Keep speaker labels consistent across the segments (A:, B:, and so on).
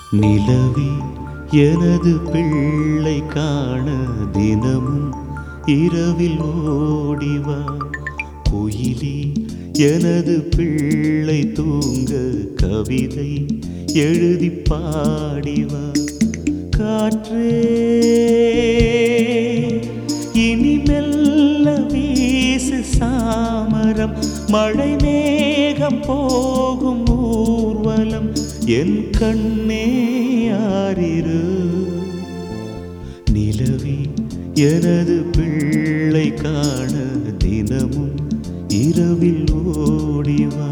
A: நிலவி எனது பிள்ளை காண தினமும் இரவில் ஓடிவா குயிலி எனது பிள்ளை தூங்க கவிதை எழுதி பாடிவா காற்றே இனி மெல்ல வீசு சாமரம் மழை மேகம் போகும் ஊர்வலம் என் கண்ணே யாரிரு நிலவி எனது பிள்ளை காண தினமும் இரவில் ஓடிவா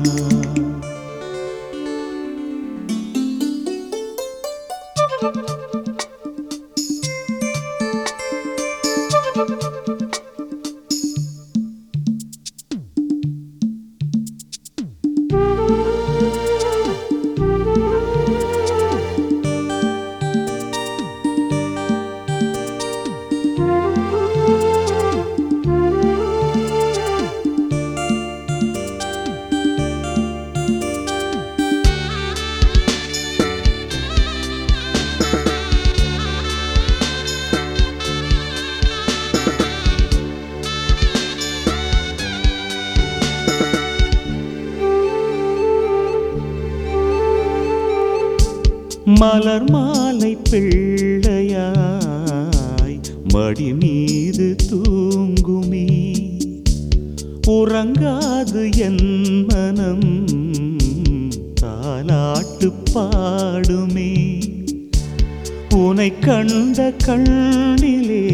A: மலர் மாலை பிள்ளையாய் மடி மீது தூங்குமே உறங்காது என் மனம் தாலாட்டு பாடுமே உனை கண்ட கண்ணிலே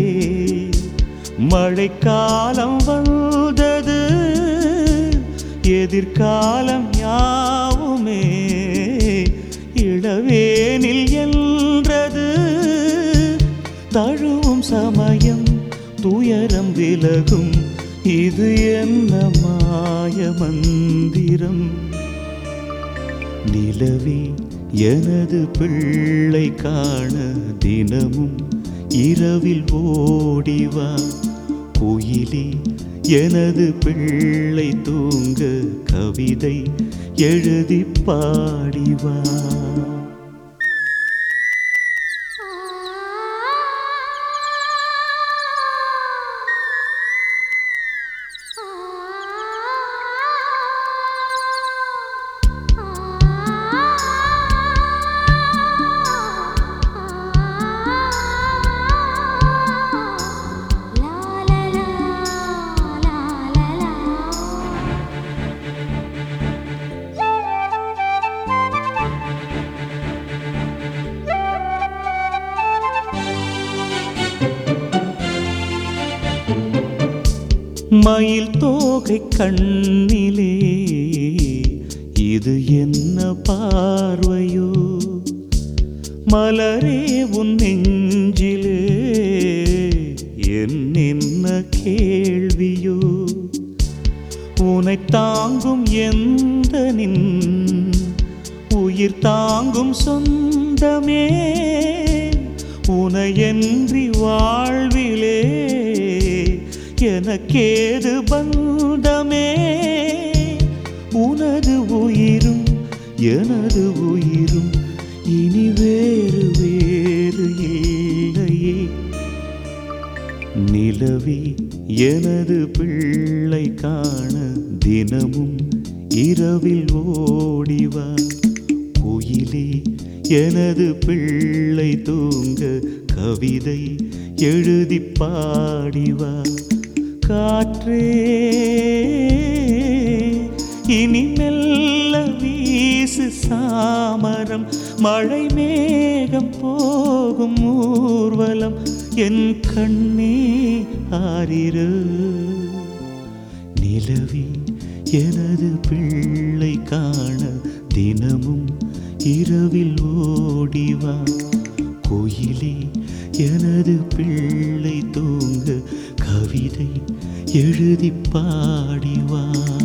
A: மழைக்காலம் வந்தது எதிர்காலம் யாவுமே இளவேனில் என்றது தழுவும் சமயம் துயரம் விலகும் இது என்ன மாய மந்திரம் நிலவி எனது பிள்ளை காண தினமும் இரவில் ஓடிவா குயிலி எனது பிள்ளை தூங்க கவிதை எழுதி பாடிவா மயில் தோகை கண்ணிலே இது என்ன பார்வையோ மலரே உன் நெஞ்சிலே என் என்ன கேள்வியோ உனை தாங்கும் எந்த நின் உயிர் தாங்கும் சொந்தமே உனையன்றி வாழ்விலே எனக்கேது பந்தமே உனது உயிரும் எனது உயிரும் இனி வேறு வேறு இல்லையே நிலவி எனது பிள்ளை காண தினமும் இரவில் ஓடிவா குயிலே எனது பிள்ளை தூங்க கவிதை எழுதி பாடிவா காற்றே இனி மெல்ல வீசு சாமரம் மழை மேகம் போகும் ஊர்வலம் என் கண்ணே ஆரிரு நிலவி எனது பிள்ளை காண தினமும் இரவில் ஓடிவா கோயிலே எனது பிள்ளை தூங்க கவிதை எழுதி பாடிவா